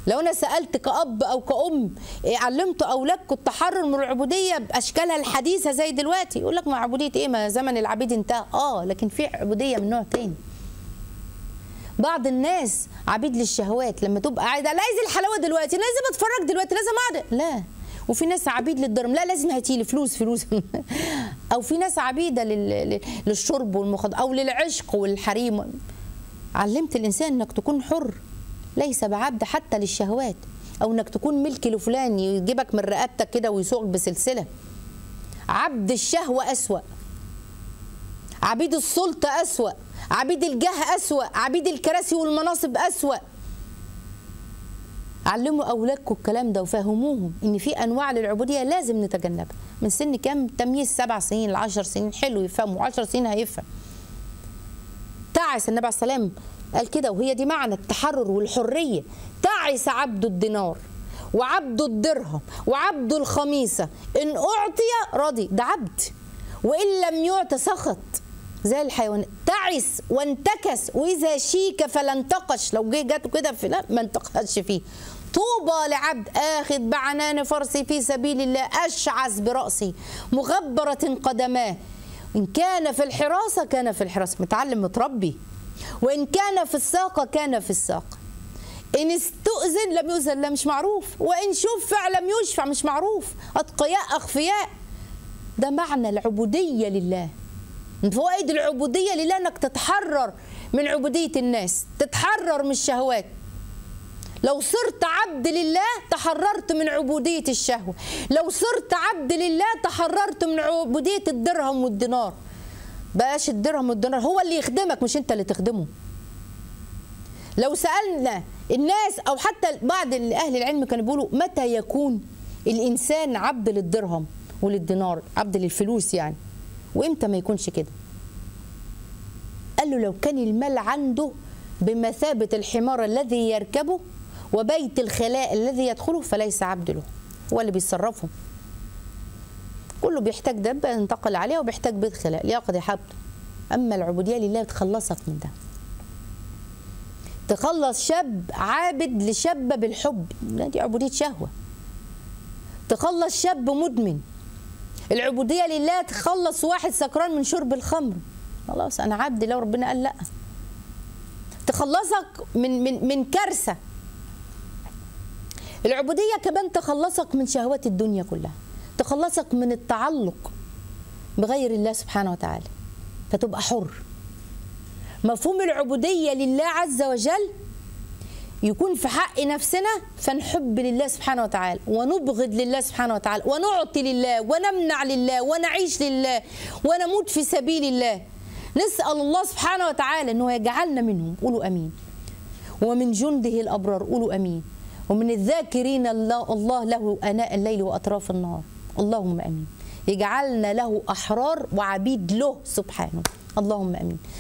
لو انا سالت كاب او كأم إيه علمت اولادكم التحرر من العبوديه باشكالها الحديثه زي دلوقتي يقول لك ما عبوديه ايه ما زمن العبيد انتهى اه لكن في عبوديه من نوع تاني بعض الناس عبيد للشهوات لما تبقى قاعده لا عايز الحلاوه دلوقتي لازم اتفرج دلوقتي لازم اقعد لا وفي ناس عبيد للدرم لا لازم هاتيلي فلوس فلوس او في ناس عبيده لل... لل- للشرب والمخدر او للعشق والحريم علمت الانسان انك تكون حر ليس بعبد حتى للشهوات او انك تكون ملك لفلان يجيبك من رقبتك كده ويسوقك بسلسله عبد الشهوه اسوأ عبيد السلطه اسوأ عبيد الجاه اسوأ عبيد الكراسي والمناصب اسوأ علموا اولادكم الكلام ده وفهموهم ان في انواع للعبوديه لازم نتجنبها من سن كام تمييز سبع سنين لعشر سنين حلو يفهموا عشر سنين هيفهم تعس النبي عليه السلام قال كده وهي دي معنى التحرر والحريه تعس عبد الدينار وعبد الدرهم وعبد الخميسه ان اعطي رضي ده عبد وان لم يعط سخط زي الحيوان تعس وانتكس واذا شيك فلا انتقش لو جه جاته كده في لا ما انتقش فيه طوبى لعبد اخذ بعنان فرسي في سبيل الله اشعث براسه مغبره قدماه ان كان في الحراسه كان في الحراسه متعلم متربي وان كان في الساقه كان في الساقه ان استؤذن لم يؤذن لا مش معروف وان شفع لم يشفع مش معروف اتقياء اخفياء ده معنى العبوديه لله من فوائد العبوديه لله انك تتحرر من عبوديه الناس تتحرر من الشهوات لو صرت عبد لله تحررت من عبوديه الشهوه لو صرت عبد لله تحررت من عبوديه الدرهم والدينار بقاش الدرهم والدينار هو اللي يخدمك مش انت اللي تخدمه لو سالنا الناس او حتى بعض اهل العلم كانوا بيقولوا متى يكون الانسان عبد للدرهم وللدينار عبد للفلوس يعني وامتى ما يكونش كده قال له لو كان المال عنده بمثابة الحمار الذي يركبه وبيت الخلاء الذي يدخله فليس عبد له هو اللي بيتصرفه كله بيحتاج دبة ينتقل عليها وبيحتاج بيت خلاء ليقضي حبله أما العبودية لله بتخلصك من ده تخلص شاب عابد لشابة بالحب دي عبودية شهوة تخلص شاب مدمن العبودية لله تخلص واحد سكران من شرب الخمر خلاص أنا عبد لو ربنا قال لأ تخلصك من من من كارثة العبودية كمان تخلصك من شهوات الدنيا كلها تخلصك من التعلق بغير الله سبحانه وتعالى فتبقى حر مفهوم العبودية لله عز وجل يكون في حق نفسنا فنحب لله سبحانه وتعالى ونبغض لله سبحانه وتعالى ونعطي لله ونمنع لله ونعيش لله ونموت في سبيل الله نسأل الله سبحانه وتعالى أنه يجعلنا منهم قولوا أمين ومن جنده الأبرار قولوا أمين ومن الذاكرين الله, الله له أناء الليل وأطراف النهار اللهم أمين يجعلنا له أحرار وعبيد له سبحانه اللهم أمين